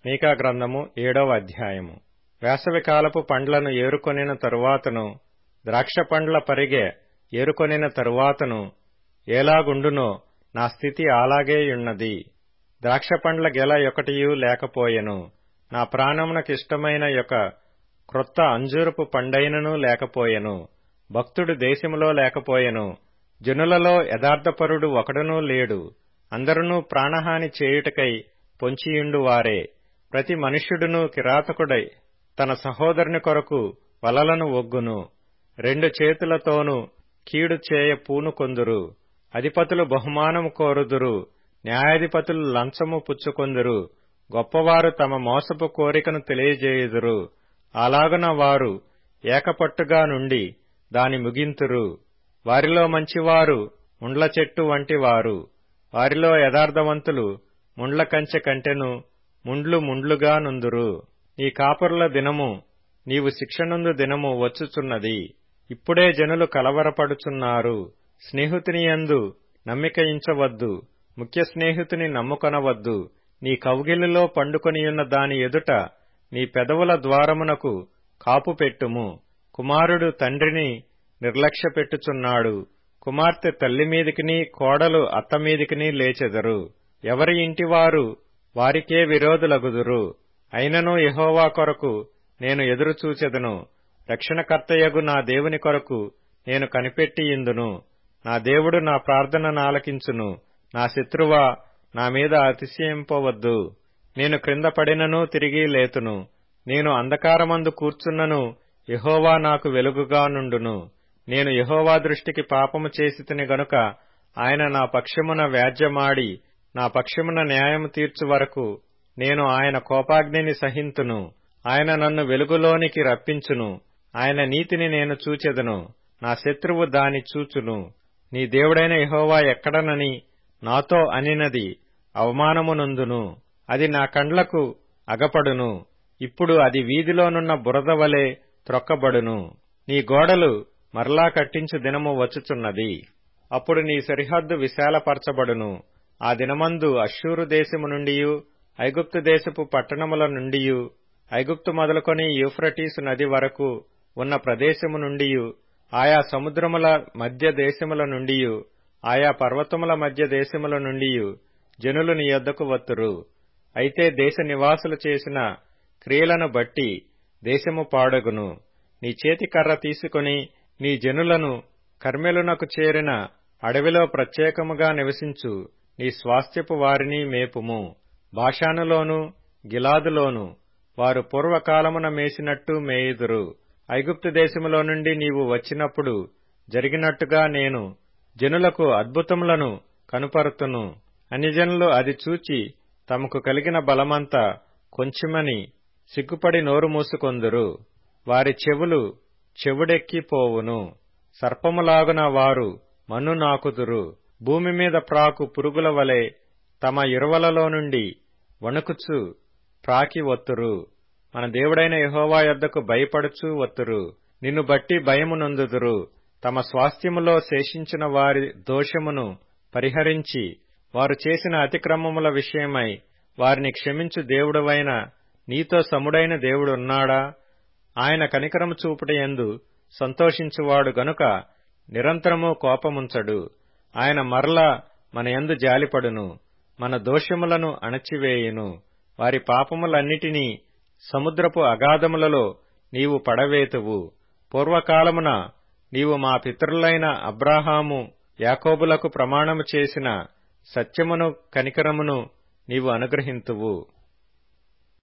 మీకా గ్రంథము ఏడవ అధ్యాయము వేసవికాలపు పండ్లను ఏరుకొనిన తరువాతను ద్రాక్ష పండ్ల పరిగె ఏరుకొనిన తరువాతను ఏలాగుండునో నా స్థితి అలాగేయున్నది ద్రాక్ష పండ్ల గెల ఒకటియు లేకపోయెను నా ప్రాణమునకిష్టమైన యొక్క క్రొత్త అంజూరపు పండైనను లేకపోయెను భక్తుడు దేశములో లేకపోయెను జనులలో యథార్థపరుడు ఒకడునూ లేడు అందరునూ ప్రాణహాని చేయుటకై పొంచియుండువారే ప్రతి మనుష్యుడును కిరాతకుడై తన సహోదరుని కొరకు వలలను ఒగ్గును రెండు చేతులతోనూ కీడు చేయ పూనుకొందురు అధిపతులు బహుమానము కోరుదురు న్యాయాధిపతులు లంచము పుచ్చుకొందురు గొప్పవారు తమ మోసపు కోరికను తెలియజేయుదురు అలాగున వారు ఏకపట్టుగా నుండి దాని ముగింతురు వారిలో మంచివారు ముండ్ల చెట్టు వంటి వారు వారిలో యథార్థవంతులు ముండ్ల కంచె కంటెను ముండ్లు ముండ్లుగా నుందురు నీ కాపురుల దినము నీవు శిక్షనుందు దినము వచ్చుచున్నది ఇప్పుడే జనులు కలవరపడుచున్నారు స్నేహితునియందు నమ్మికయించవద్దు ముఖ్య స్నేహితుని నమ్ముకొనవద్దు నీ కౌగిలిలో పండుకొనియున్న దాని ఎదుట నీ పెదవుల ద్వారమునకు కాపు పెట్టుము కుమారుడు తండ్రిని నిర్లక్ష్యపెట్టుచున్నాడు కుమార్తె తల్లి మీదికిని కోడలు అత్త మీదికిని లేచెదరు ఎవరి ఇంటివారు వారికే విరోధులగుదురు అయినను యహోవా కొరకు నేను ఎదురుచూచెదను రక్షణకర్తయగు నా దేవుని కొరకు నేను కనిపెట్టియిందును నా దేవుడు నా ప్రార్థన నాలకించును నా శత్రువా నా మీద అతిశయింపవద్దు నేను క్రింద పడినను తిరిగి లేతును నేను అంధకారమందు కూర్చున్నను యహోవా నాకు వెలుగుగా నుండును నేను యహోవా దృష్టికి పాపము చేసితిని గనుక ఆయన నా పక్షమున వ్యాజ్యమాడి నా పక్షమున న్యాయము తీర్చు వరకు నేను ఆయన కోపాగ్నిని సహింతును ఆయన నన్ను వెలుగులోనికి రప్పించును ఆయన నీతిని నేను చూచెదను నా శత్రువు దాని చూచును నీ దేవుడైన యహోవా ఎక్కడనని నాతో అనినది అవమానమునందును అది నా కండ్లకు అగపడును ఇప్పుడు అది వీధిలోనున్న బురద వలె త్రొక్కబడును నీ గోడలు మరలా కట్టించు దినము వచ్చుచున్నది అప్పుడు నీ సరిహద్దు విశాలపరచబడును ఆ దినమందు అశ్షూరు దేశము నుండియు ఐగుప్తు దేశపు పట్టణముల నుండియు ఐగుప్తు మొదలుకొని యూఫ్రటీసు నది వరకు ఉన్న ప్రదేశము నుండియు ఆయా సముద్రముల మధ్య దేశముల నుండియు ఆయా పర్వతముల మధ్య దేశముల నుండియు జనులు నీ యొద్దకు వత్తురు అయితే దేశ నివాసులు చేసిన క్రియలను బట్టి దేశము పాడగును నీ చేతి కర్ర తీసుకుని నీ జనులను కర్మెలునకు చేరిన అడవిలో ప్రత్యేకముగా నివసించు నీ స్వాస్థ్యపు వారిని మేపుము భాషానులోను గిలాదులోను వారు పూర్వకాలమున మేసినట్టు మేయుదురు ఐగుప్తు దేశములో నుండి నీవు వచ్చినప్పుడు జరిగినట్టుగా నేను జనులకు అద్భుతములను కనుపరుతును అన్యజనులు అది చూచి తమకు కలిగిన బలమంతా కొంచెమని సిగ్గుపడి నోరు మూసుకొందురు వారి చెవులు చెవుడెక్కిపోవును సర్పములాగున వారు మన్ను నాకుదురు భూమి మీద ప్రాకు పురుగుల వలె తమ ఇరువలలో నుండి వణుకుచు ప్రాకి వత్తురు మన దేవుడైన యహోవా యొద్దకు భయపడుచు వత్తురు నిన్ను బట్టి భయము నొందుదురు తమ స్వాస్థ్యములో శేషించిన వారి దోషమును పరిహరించి వారు చేసిన అతిక్రమముల విషయమై వారిని క్షమించు దేవుడవైన నీతో సముడైన దేవుడున్నాడా ఆయన కనికరము చూపుటయందు సంతోషించువాడు గనుక నిరంతరము కోపముంచడు ఆయన మరల మన యందు జాలిపడును మన దోషములను అణచివేయును వారి పాపములన్నిటినీ సముద్రపు అగాధములలో నీవు పడవేతువు పూర్వకాలమున నీవు మా పితరులైన అబ్రాహాము యాకోబులకు ప్రమాణము చేసిన సత్యమును కనికరమును నీవు అనుగ్రహింతువు